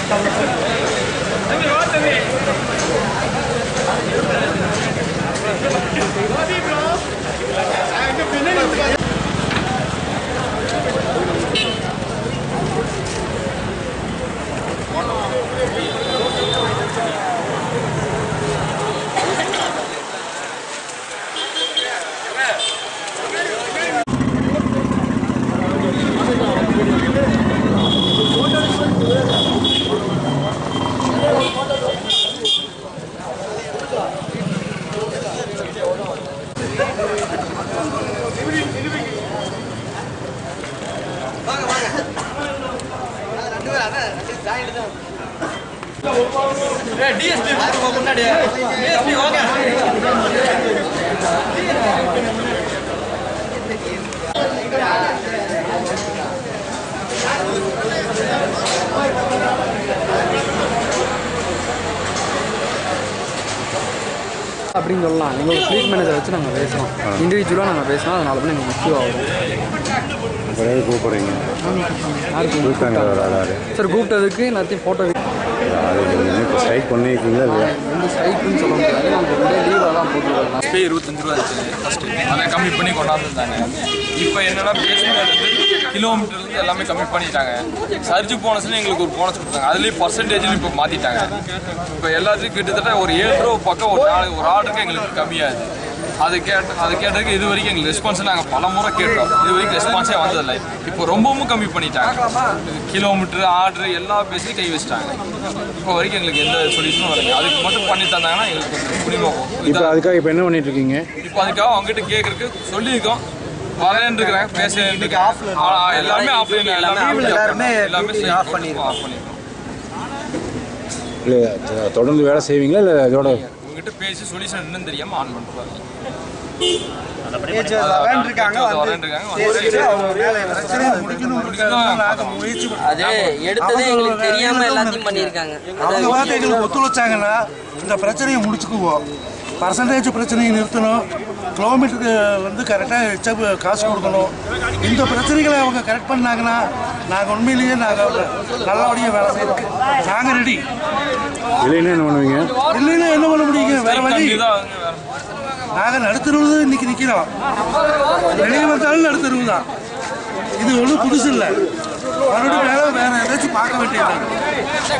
அப்படின்னு சொல்லலாம் எங்களோட ஃப்ளீட் மேனேஜரை வச்சு நாங்கள் பேசுகிறோம் இண்டிவிஜுவலாக நாங்கள் பேசினா அதனால தான் எங்களுக்கு இஷ்யூ ஆகும் அப்புறம் எதுக்கு கூப்பிட்றீங்க யாருக்கு கூப்பிட்டாங்க ஒரு ஆளாரு சார் கூப்பிட்டதுக்கு எல்லாத்தையும் ஃபோட்டோ அது நீங்கள் இப்போ ஸ்ட்ரைக் பண்ணியிருக்கீங்களா இல்லையா வந்து ஸ்ட்ரைக்குன்னு சொல்ல முடியாது நாங்கள் ரெண்டே லீவெல்லாம் போட்டுருக்கோம் பே இருபத்தஞ்சு ரூபா இருந்துச்சு ஃபஸ்ட்டு அதை கம்மி பண்ணி கொண்டாந்துருந்தாங்க இப்போ என்னன்னா பேசுனது கிலோமீட்டர்லேருந்து எல்லாமே கம்மி பண்ணிட்டாங்க சர்ஜு போனஸ்னு எங்களுக்கு ஒரு போனஸ் கொடுத்தாங்க அதுலேயும் பர்சன்டேஜ்னு இப்போ மாற்றிட்டாங்க இப்போ எல்லாத்துக்கும் கிட்டத்தட்ட ஒரு ஏழு ரூபா பக்கம் ஒரு நாள் ஒரு ஆர்டருக்கு எங்களுக்கு கம்மியாகுது அது கேட்ட அது கேட்டதுக்கு இது வரைக்கும் எங்களுக்கு ரெஸ்பான்ஸ் நாங்கள் பல முறை கேட்டோம் இது வரைக்கும் ரெஸ்பான்ஸே வந்ததில்லை இப்போ ரொம்பவும் கம்மி பண்ணிட்டாங்க கிலோமீட்டர் ஆர்டர் எல்லா பேசியும் கை வச்சிட்டாங்க இப்போ வரைக்கும் எங்களுக்கு எந்த சொல்யூஷனும் வரல அதுக்கு மட்டும் பண்ணி தந்தாங்கன்னா எங்களுக்கு கொஞ்சம் புரியும் இப்போ அதுக்காக இப்போ என்ன பண்ணிட்டு இருக்கீங்க இப்போ அதுக்காக அவங்ககிட்ட கேட்கறதுக்கு சொல்லியிருக்கோம் வரேன்னு இருக்கிறேன் பேச எல்லாமே ஆஃப்லைன் எல்லாமே எல்லாமே எல்லாமே ஆஃப் பண்ணிருக்கோம் ஆஃப் பண்ணிருக்கோம் இல்லை த- தொடர்ந்து வேலை செய்வீங்களா இல்லை இதோட உங்ககிட்ட பேசி சொல்யூஷன் என்னன்னு தெரியாம ஆன் பண்ணிட்டு இருக்காங்க வந்து பேசிட்டு அவங்க வேலையை பிரச்சனையை முடிக்கணும் அது எடுத்ததே எங்களுக்கு தெரியாம எல்லாத்தையும் பண்ணியிருக்காங்க அவங்க பார்த்து எங்களுக்கு ஒத்துழைச்சாங்கன்னா இந்த பிரச்சனையை முடிச்சுக்குவோம் பர்சன்டேஜ் பிரச்சனையை நிறுத்தணும் கிலோமீட்டருக்கு வந்து கரெக்டாக எச்சப் காசு கொடுக்கணும் இந்த பிரச்சனைகளை அவங்க கரெக்ட் பண்ணாங்கன்னா நாங்கள் உண்மையிலேயே நாங்கள் நல்லபடியாக வேலை செய்யறதுக்கு நாங்கள் ரெடி இல்லைன்னா என்ன பண்ணுவீங்க இல்லைன்னா என்ன பண்ண முடியுங்க வேற வழி இதுதான் வந்து வேற நாங்கள் நடுத்தருவு இன்னைக்கு நிற்கிறோம் வெளியே வந்தாலும் நடுத்தருவு தான் இது ஒன்றும் புதுசு இல்லை மறுபடியும் வேற வேற ஏதாச்சும் பார்க்க வேண்டியது